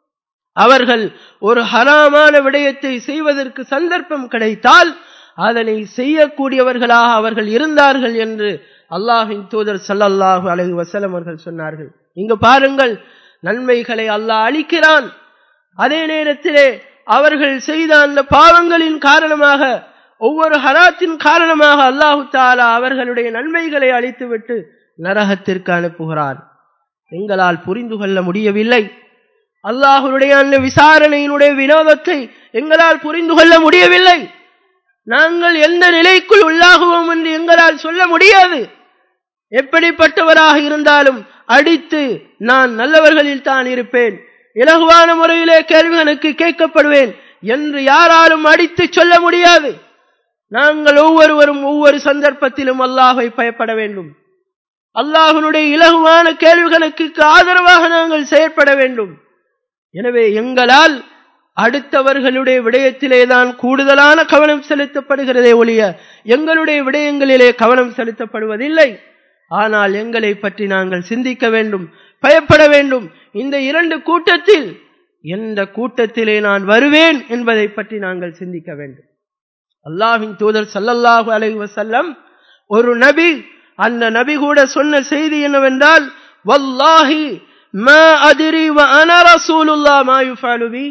அவர்கள் ஒரு ஹராமான விடயத்தை செய்வதற்கு சந்தர்ப்பம் கிடைத்தால் அதனை செய்யக்கூடியவர்களாக அவர்கள் இருந்தார்கள் என்று அல்லாஹின் தூதர் சல்லல்லாஹு அலைஹி வஸல்லம் அவர்கள் சொன்னார்கள் இங்கு பாருங்கள் நன்மைகளை அல்லாஹ் அளிக்கிறான் அதே நேரத்திலே அவர்கள் செய்த அந்த பாவங்களின் காரணமாக ஒவ்வொரு ஹராத்தின் காரணமாக அல்லாஹு தாலா அவர்களுடைய நன்மைகளை அழித்துவிட்டு நரகத்திற்கு அனுப்புகிறான் எங்களால் புரிந்து கொள்ள முடியவில்லை அல்லாஹுடைய அந்த விசாரணையினுடைய வினோதத்தை எங்களால் புரிந்து கொள்ள முடியவில்லை நாங்கள் எந்த நிலைக்குள் உள்ளாகுவோம் என்று எங்களால் சொல்ல முடியாது எப்படிப்பட்டவராக இருந்தாலும் அடித்து நான் நல்லவர்களில் தான் இருப்பேன் இலகுவான முறையிலே கேள்விகளுக்கு கேட்கப்படுவேன் என்று யாராலும் அடித்து சொல்ல முடியாது நாங்கள் ஒவ்வொருவரும் ஒவ்வொரு சந்தர்ப்பத்திலும் அல்லாஹை பயப்பட வேண்டும் அல்லாஹனுடைய இலகுவான கேள்விகளுக்கு ஆதரவாக நாங்கள் செயற்பட வேண்டும் எனவே எங்களால் அடுத்தவர்களுடைய விடயத்திலே தான் கூடுதலான கவனம் செலுத்தப்படுகிறதே ஒழிய எங்களுடைய விடயங்களிலே கவனம் செலுத்தப்படுவதில்லை ஆனால் எங்களை பற்றி நாங்கள் சிந்திக்க வேண்டும் பயப்பட வேண்டும் இந்த இரண்டு கூட்டத்தில் எந்த கூட்டத்திலே நான் வருவேன் என்பதை பற்றி நாங்கள் சிந்திக்க வேண்டும் அல்லாஹின் தூதர் சல்லல்லாஹு அலைஹி வஸல்லம் ஒரு நபி அந்த நபி கூட சொன்ன செய்தி என்னவென்றால் வல்லாஹி மா அதிரி வ அன ரசூலுல்லாஹ் மா யுஃபாலு பி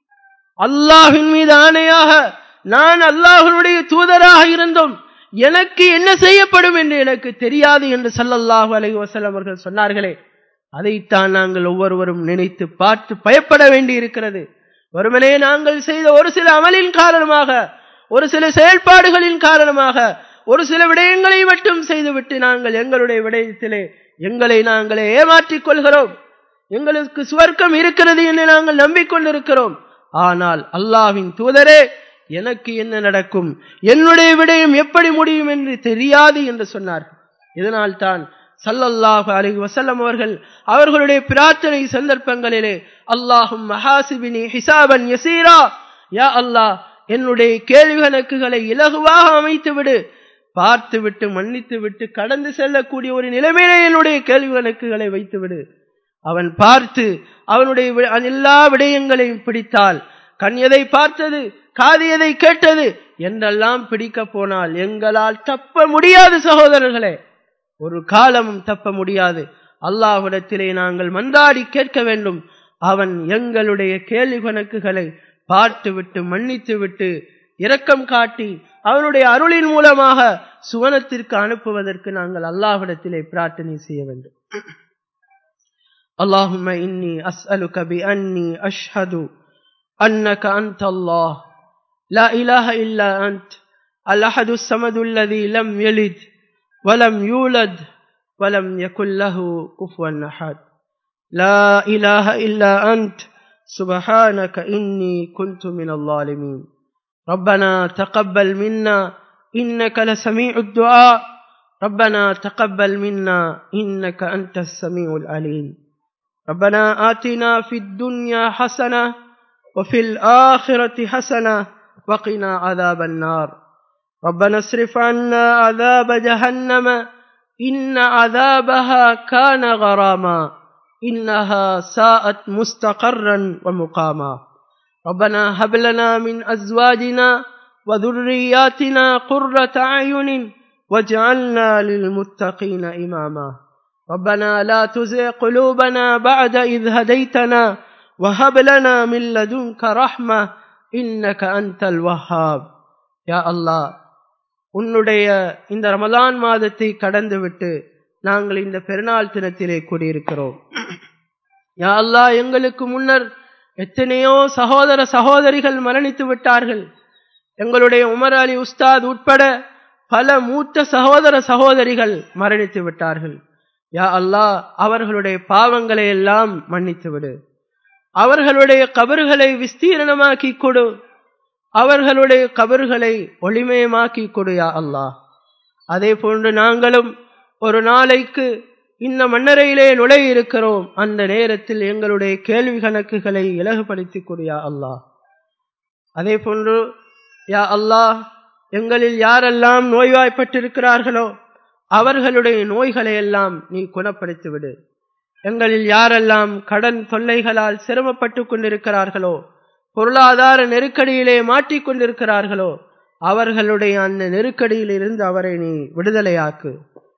அல்லாஹ்வின் மீது ஆணையாக நான் அல்லாஹ்வுடைய தூதராக இருந்தோம் எனக்கு என்ன செய்யப்படும் என்று எனக்கு தெரியாது என்று சல்லல்லாஹு அலைஹி வஸல்லம் அவர்கள் சொன்னார்களே அதைத்தான் நாங்கள் ஒவ்வொருவரும் நினைத்து பார்த்து பயப்பட வேண்டி இருக்கிறது ஒருமனே நாங்கள் செய்த ஒரு சில அமலின் காரணமாக ஒரு சில செயல்பாடுகளின் காரணமாக ஒரு சில விடயங்களை மட்டும் செய்துவிட்டு நாங்கள் எங்களுடைய விடயத்திலே எங்களை நாங்களே ஏமாற்றிக் கொள்கிறோம் எங்களுக்கு சுவர்க்கம் இருக்கிறது என்று நாங்கள் நம்பிக்கொண்டிருக்கிறோம் ஆனால் அல்லாவின் தூதரே எனக்கு என்ன நடக்கும் என்னுடைய விடயம் எப்படி முடியும் என்று தெரியாது என்று சொன்னார் இதனால் தான் சல்லல்லாஹு அலைஹி வசல்லம் அவர்கள் அவர்களுடைய பிரார்த்தனை சந்தர்ப்பங்களிலே அல்லாஹும் மஹாசிபினி ஹிசாபன் யசீரா யா அல்லாஹ் என்னுடைய கேள்வி கணக்குகளை இலகுவாக அமைத்து விடு பார்த்து விட்டு மன்னித்து விட்டு கடந்து செல்லக்கூடிய ஒரு நிலைமையிலே என்னுடைய கேள்வி கணக்குகளை வைத்து விடு அவன் பார்த்து அவனுடைய எல்லா விடயங்களையும் பிடித்தால் கண் எதை பார்த்தது காது எதை கேட்டது என்றெல்லாம் பிடிக்க போனால் எங்களால் தப்ப முடியாது சகோதரர்களே ஒரு காலமும் தப்ப முடியாது அல்லாஹ்விடத்திலே நாங்கள் மன்றாடி கேட்க வேண்டும் அவன் எங்களுடைய கேள்வி கணக்குகளை பார்த்து விட்டு மன்னித்து விட்டு இரக்கம் காட்டி அவனுடைய அருளின் மூலமாக சுவனத்திற்கு அனுப்புவதற்கு நாங்கள் அல்லாஹ்விடத்திலே பிரார்த்தனை செய்ய வேண்டும் اللهم إني أسألك بأني أشهد أنك أنت الله لا إله إلا أنت الأحد الصمد الذي لم يلد ولم يولد ولم يكن له كفوا أحد لا إله إلا أنت سبحانك إني كنت من الظالمين ربنا تقبل منا إنك لسميع الدعاء ربنا تقبل منا إنك أنت السميع العليم ربنا آتنا في الدنيا حسنة وفي الآخرة حسنة وقنا عذاب النار ربنا اصرف عنا عذاب جهنم إن عذابها كان غراما إنها ساءت مستقرا ومقاما ربنا هب لنا من أزواجنا وذرياتنا قرة أعين واجعلنا للمتقين إماما ربنا لا تزغ قلوبنا بعد إذ هديتنا وهب لنا من لدنك رحمة إنك أنت الوهاب يا الله உன்னுடைய இந்த ரமலான் மாதத்தை கடந்துவிட்டு நாங்கள் இந்த பெருநாள் தினத்திலே கூடியிருக்கிறோம் யா அல்லாஹ் எங்களுக்கு முன்னர் எத்தனையோ சகோதர சகோதரிகள் மரணித்து விட்டார்கள் எங்களுடைய உமர் அலி உஸ்தாத் உட்பட பல மூத்த சகோதர சகோதரிகள் மரணித்து விட்டார்கள் யா அல்லாஹ் அவர்களுடைய பாவங்களை எல்லாம் மன்னித்து விடு அவர்களுடைய கபறுகளை விஸ்தீரணமாக்கி கொடு அவர்களுடைய கபறுகளை ஒளிமயமாக்கி கொடு யா அல்லாஹ் அதே போன்று நாங்களும் ஒரு நாளைக்கு இந்த மன்னரையிலே நுழைய இருக்கிறோம் அந்த நேரத்தில் எங்களுடைய கேள்வி கணக்குகளை இலகுபடுத்தி கொடியா அல்லாஹ் அதே போன்று யா அல்லாஹ் எங்களில் யாரெல்லாம் நோய்வாய்ப்பட்டிருக்கிறார்களோ அவர்களுடைய நோய்களை எல்லாம் நீ குணப்படுத்தி விடு எங்களில் யாரெல்லாம் கடன் தொல்லைகளால் சிரமப்பட்டு கொண்டிருக்கிறார்களோ பொருளாதார நெருக்கடியிலே மாட்டிக்கொண்டிருக்கிறார்களோ அவர்களுடைய அந்த நெருக்கடியில் இருந்து அவரை நீ விடுதலையாக்கு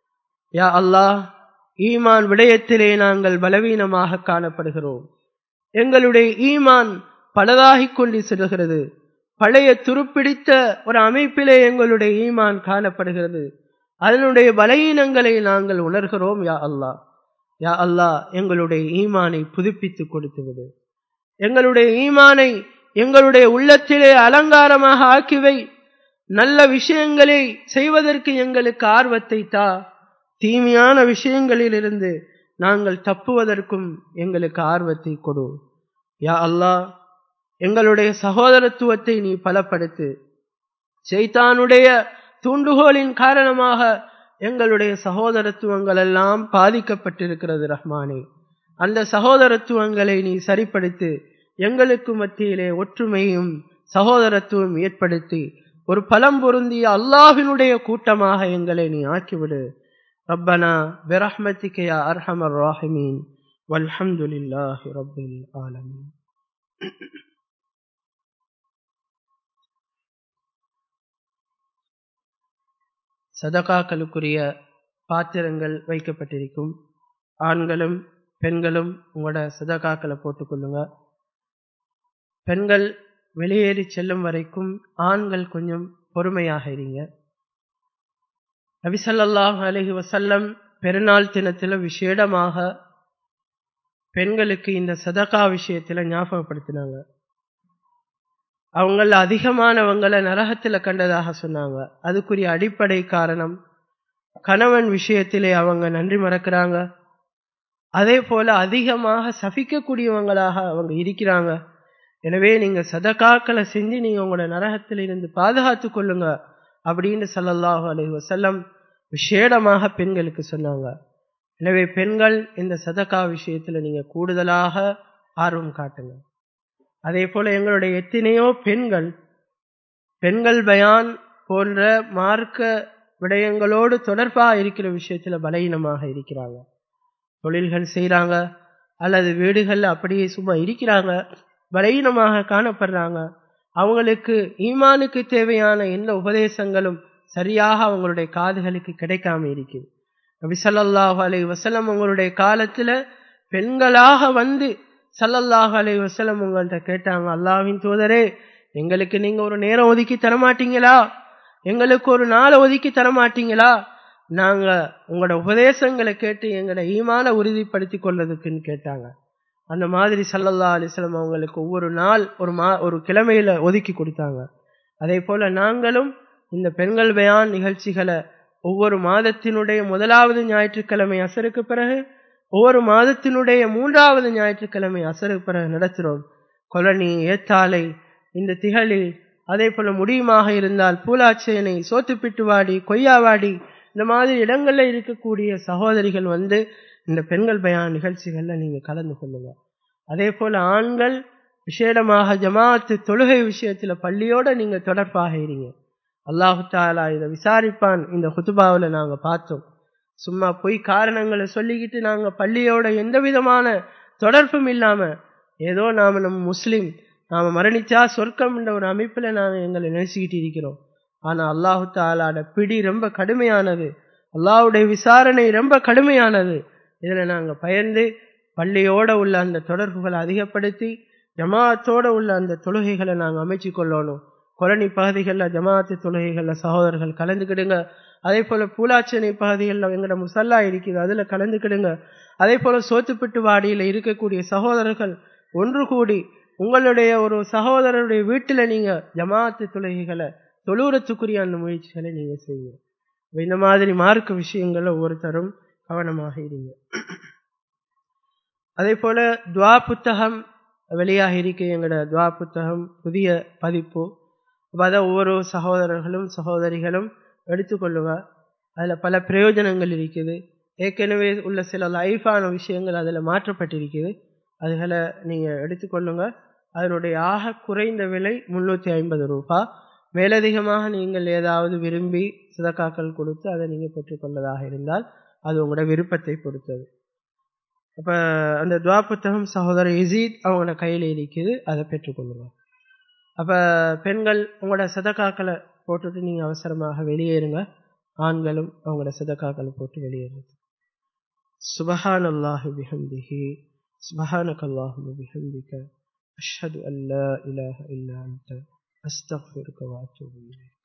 யா அல்லாஹ் ஈமான் விடயத்திலே நாங்கள் பலவீனமாக காணப்படுகிறோம் எங்களுடைய ஈமான் பலதாகிக் கொண்டு செல்கிறது பழைய துருப்பிடித்த ஒரு அமைப்பிலே எங்களுடைய ஈமான் காணப்படுகிறது அதனுடைய பலவீனங்களை நாங்கள் உணர்கிறோம் யா அல்லாஹ் யா அல்லாஹ் எங்களுடைய ஈமானை புதுப்பித்து கொடுத்து விடு எங்களுடைய ஈமானை எங்களுடைய உள்ளத்திலே அலங்காரமாக ஆக்கிவை நல்ல விஷயங்களை செய்வதற்கு எங்களுக்கு ஆர்வத்தை தா தீமையான விஷயங்களிலிருந்து நாங்கள் தப்புவதற்கும் எங்களுக்கு ஆர்வத்தை கொடு யா அல்லாஹ் எங்களுடைய சகோதரத்துவத்தை நீ பலப்படுத்து செய்தானுடைய தூண்டுகோலின் காரணமாக எங்களுடைய சகோதரத்துவங்கள் எல்லாம் பாதிக்கப்பட்டிருக்கிறது ரஹ்மானே அந்த சகோதரத்துவங்களை நீ சரிப்படுத்து எங்களுக்கு மத்தியிலே ஒற்றுமையும் சகோதரத்துவம் ஏற்படுத்தி ஒரு பலம் பொருந்திய அல்லாஹினுடைய கூட்டமாக எங்களை நீ ஆக்கிவிடு ربنا برحمتك يا أرحم الراحمين والحمد لله رب العالمين சதகாக்களுக்குரிய பாத்திரங்கள் வைக்கப்பட்டிருக்கும் ஆண்களும் பெண்களும் உங்களோட சதகாக்களை போட்டுக்கொள்ளுங்க பெண்கள் வெளியேறி செல்லும் வரைக்கும் ஆண்கள் கொஞ்சம் பொறுமையாக இருங்க நபிசல்லாஹ் அலஹி வசல்லம் பெருநாள் தினத்தில் விசேடமாக பெண்களுக்கு இந்த சதகா விஷயத்துல ஞாபகப்படுத்தினாங்க அவங்கள அதிகமானவங்களை நரகத்தில் கண்டதாக சொன்னாங்க அதுக்குரிய அடிப்படை காரணம் கணவன் விஷயத்திலே அவங்க நன்றி மறக்கிறாங்க அதே போல அதிகமாக சபிக்கக்கூடியவங்களாக அவங்க இருக்கிறாங்க எனவே நீங்க சதகாக்களை செஞ்சு நீங்க உங்களோட நரகத்தில் இருந்து பாதுகாத்து கொள்ளுங்க அப்படின்னு சல்லல்லாஹு அலைஹி வசல்லம் விசேடமாக பெண்களுக்கு சொன்னாங்க எனவே பெண்கள் இந்த சதகா விஷயத்துல நீங்க கூடுதலாக ஆர்வம் காட்டுங்க அதே போல எங்களுடைய எத்தனையோ பெண்கள் பெண்கள் பயான் போன்ற மார்க்க விடயங்களோடு தொடர்பா இருக்கிற விஷயத்துல பலகீனமாக இருக்கிறாங்க தொழில்கள் செய்யறாங்க அல்லது வீடுகள்ல அப்படியே சும்மா இருக்கிறாங்க பலகீனமாக காணப்படுறாங்க அவங்களுக்கு ஈமானுக்கு தேவையான எந்த உபதேசங்களும் சரியாக அவங்களுடைய காதுகளுக்கு கிடைக்காம இருக்குது நபி சல்லாஹு அலை வசலம் உங்களுடைய காலத்துல பெண்களாக வந்து சல்லல்லாஹு அலை வசலம் உங்கள்கிட்ட கேட்டாங்க அல்லாவின் தூதரே எங்களுக்கு நீங்க ஒரு நேரம் ஒதுக்கி தரமாட்டீங்களா எங்களுக்கு ஒரு நாளை ஒதுக்கி தரமாட்டீங்களா நாங்க உங்களோட உபதேசங்களை கேட்டு எங்களோட ஈமான உறுதிப்படுத்தி கொள்றதுக்குன்னு கேட்டாங்க அந்த மாதிரி சல்லல்லா அலிஸ்லம் அவங்களுக்கு ஒவ்வொரு நாள் ஒரு மா ஒரு கிழமையில ஒதுக்கி கொடுத்தாங்க அதே போல நாங்களும் இந்த பெண்கள் பயான் நிகழ்ச்சிகளை ஒவ்வொரு மாதத்தினுடைய முதலாவது ஞாயிற்றுக்கிழமை அசருக்கு பிறகு ஒவ்வொரு மாதத்தினுடைய மூன்றாவது ஞாயிற்றுக்கிழமை அசருக்கு பிறகு நடத்துகிறோம் கொலனி ஏத்தாலை இந்த திகழில் அதே போல முடியுமாக இருந்தால் பூலாச்சேனை சோத்துப்பிட்டுவாடி கொய்யாவாடி இந்த மாதிரி இடங்கள்ல இருக்கக்கூடிய சகோதரிகள் வந்து இந்த பெண்கள் பயான் நிகழ்ச்சிகள்ல நீங்க கலந்து கொள்ளுங்க அதே போல ஆண்கள் விசேடமாக ஜமாத்து தொழுகை விஷயத்துல பள்ளியோட நீங்க தொடர்பாக இருங்க அல்லாஹு தாலா இதை விசாரிப்பான் இந்த குத்துபாவில் நாங்க பார்த்தோம் சும்மா பொய் காரணங்களை சொல்லிக்கிட்டு நாங்க பள்ளியோட எந்த விதமான தொடர்பும் இல்லாம ஏதோ நாம நம்ம முஸ்லிம் நாம மரணிச்சா சொர்க்கம் என்ற ஒரு அமைப்புல நாங்க எங்களை நினைச்சுக்கிட்டு இருக்கிறோம் ஆனா அல்லாஹு தாலாட பிடி ரொம்ப கடுமையானது அல்லாஹுடைய விசாரணை ரொம்ப கடுமையானது இதுல நாங்க பயந்து பள்ளியோட உள்ள அந்த தொடர்புகளை அதிகப்படுத்தி ஜமாத்தோட உள்ள அந்த தொழுகைகளை நாங்க அமைச்சு கொள்ளணும் கொரணி பகுதிகளில் ஜமாத்து தொழுகைகளில் சகோதரர்கள் கலந்துக்கிடுங்க அதே போல பூலாச்சனை பகுதிகளில் எங்கட முசல்லா இருக்குது அதுல கலந்துக்கிடுங்க அதே போல சோத்துப்பிட்டு வாடியில இருக்கக்கூடிய சகோதரர்கள் ஒன்று கூடி உங்களுடைய ஒரு சகோதரருடைய வீட்டுல நீங்க ஜமாத்து தொழுகைகளை தொழுறத்துக்குரிய அந்த முயற்சிகளை நீங்க செய்யுங்க இந்த மாதிரி மார்க்க விஷயங்கள்ல ஒவ்வொருத்தரும் கவனமாக இருங்க அதே போல துவா புத்தகம் வெளியாக இருக்கு எங்களோட துவா புத்தகம் புதிய பதிப்பு அதை ஒவ்வொரு சகோதரர்களும் சகோதரிகளும் எடுத்துக்கொள்ளுங்க அதுல பல பிரயோஜனங்கள் இருக்குது ஏற்கனவே உள்ள சில லைஃபான விஷயங்கள் அதுல மாற்றப்பட்டிருக்குது அதுகளை நீங்க எடுத்துக்கொள்ளுங்க அதனுடைய ஆக குறைந்த விலை முன்னூத்தி ஐம்பது ரூபா மேலதிகமாக நீங்கள் ஏதாவது விரும்பி சிதக்காக்கள் கொடுத்து அதை நீங்க பெற்றுக்கொள்ளதாக இருந்தால் அது உங்களோட விருப்பத்தை பொறுத்தது அப்ப அந்த துவா புத்தகம் சகோதரர் இசீத் அவங்களோட கையில இருக்குது அதை பெற்றுக்கொள்ளுங்க அப்ப பெண்கள் உங்களோட சதக்காக்களை போட்டுட்டு நீங்க அவசரமாக வெளியேறுங்க ஆண்களும் அவங்களோட சதக்காக்களை போட்டு வெளியேறுறது சுபஹான் அல்லாஹு பிஹம்திஹி சுபஹானக் அல்லாஹு பிஹம்திக அஷ்ஹது அல்லா இலாஹ இல்லா அன்த அஸ்தக்ஃபிருக வ அத்தூபு இலைக்